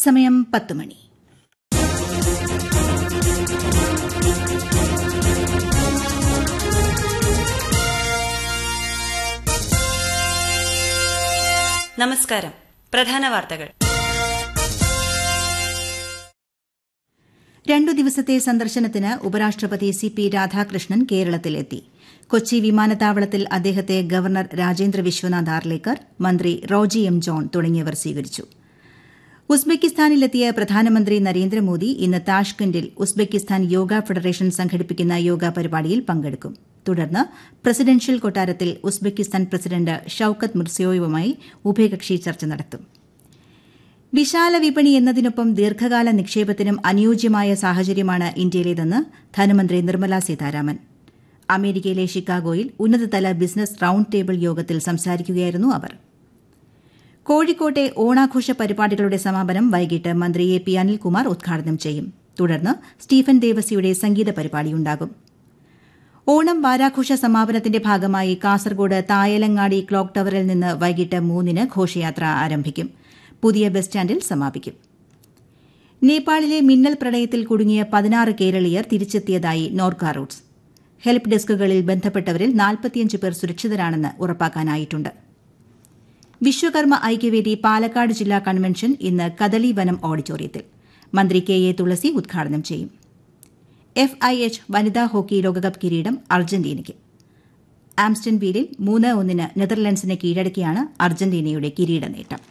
സമയം പത്ത് മണി നമസ്കാരം പ്രധാന വാർത്തകൾ രണ്ടു ദിവസത്തെ സന്ദർശനത്തിന് ഉപരാഷ്ട്രപതി സി പി രാധാകൃഷ്ണൻ കേരളത്തിലെത്തി കൊച്ചി വിമാനത്താവളത്തിൽ അദ്ദേഹത്തെ ഗവർണർ രാജേന്ദ്ര വിശ്വനാഥ് ആർലേക്കർ മന്ത്രി റോജി എം ജോൺ തുടങ്ങിയവർ സ്വീകരിച്ചു ഉസ്ബെക്കിസ്ഥാനിലെത്തിയ പ്രധാനമന്ത്രി നരേന്ദ്രമോദി ഇന്ന് താഷ്കന്റിൽ ഉസ്ബെക്കിസ്ഥാൻ യോഗ ഫെഡറേഷൻ സംഘടിപ്പിക്കുന്ന യോഗ പരിപാടിയിൽ പങ്കെടുക്കും തുടർന്ന് പ്രസിഡൻഷ്യൽ കൊട്ടാരത്തിൽ ഉസ്ബെക്കിസ്ഥാൻ പ്രസിഡന്റ് ഷൌക്കത്ത് മിർസിയോയുമായി ഉഭയകക്ഷി ചർച്ച നടത്തും വിശാല വിപണി എന്നതിനൊപ്പം ദീർഘകാല നിക്ഷേപത്തിനും അനുയോജ്യമായ സാഹചര്യമാണ് ഇന്ത്യയിലേതെന്ന് ധനമന്ത്രി നിർമ്മല സീതാരാമൻ അമേരിക്കയിലെ ഷിക്കാഗോയിൽ ഉന്നതതല ബിസിനസ് റൌണ്ട് ടേബിൾ യോഗത്തിൽ സംസാരിക്കുകയായിരുന്നു അവർ കോഴിക്കോട്ടെ ഓണാഘോഷ പരിപാടികളുടെ സമാപനം വൈകിട്ട് മന്ത്രി എ പി അനിൽകുമാർ ഉദ്ഘാടനം ചെയ്യും തുടർന്ന് സ്റ്റീഫൻ ദേവസിയുടെ സംഗീത പരിപാടിയുണ്ടാകും ഓണം വാരാഘോഷ സമാപനത്തിന്റെ ഭാഗമായി കാസർഗോഡ് തായലങ്ങാടി ക്ലോക്ക് ടവറിൽ നിന്ന് വൈകിട്ട് മൂന്നിന് ഘോഷയാത്ര ആരംഭിക്കും പുതിയ ബസ് സ്റ്റാൻഡിൽ സമാപിക്കും നേപ്പാളിലെ മിന്നൽ പ്രളയത്തിൽ കുടുങ്ങിയ പതിനാറ് കേരളീയർ തിരിച്ചെത്തിയതായി നോർക്ക റൂട്ട്സ് ഹെൽപ്പ് ഡെസ്കുകളിൽ ബന്ധപ്പെട്ടവരിൽ നാൽപ്പത്തിയഞ്ച് പേർ സുരക്ഷിതരാണെന്ന് ഉറപ്പാക്കാനായിട്ടുണ്ട് വിശ്വകർമ്മ ഐക്യവേദി പാലക്കാട് ജില്ലാ കൺവെൻഷൻ ഇന്ന് കദളി വനം ഓഡിറ്റോറിയത്തിൽ മന്ത്രി കെ എ തുളസി ഉദ്ഘാടനം ചെയ്യും എഫ് ഐ എച്ച് വനിതാ ഹോക്കി ലോകകപ്പ് കിരീടം അർജന്റീനയ്ക്ക് ആംസ്റ്റൺ വീലിൽ മൂന്ന് ഒന്നിന് നെതർലൻഡ്സിനെ കീഴടക്കിയാണ് അർജന്റീനയുടെ കിരീട നേട്ടം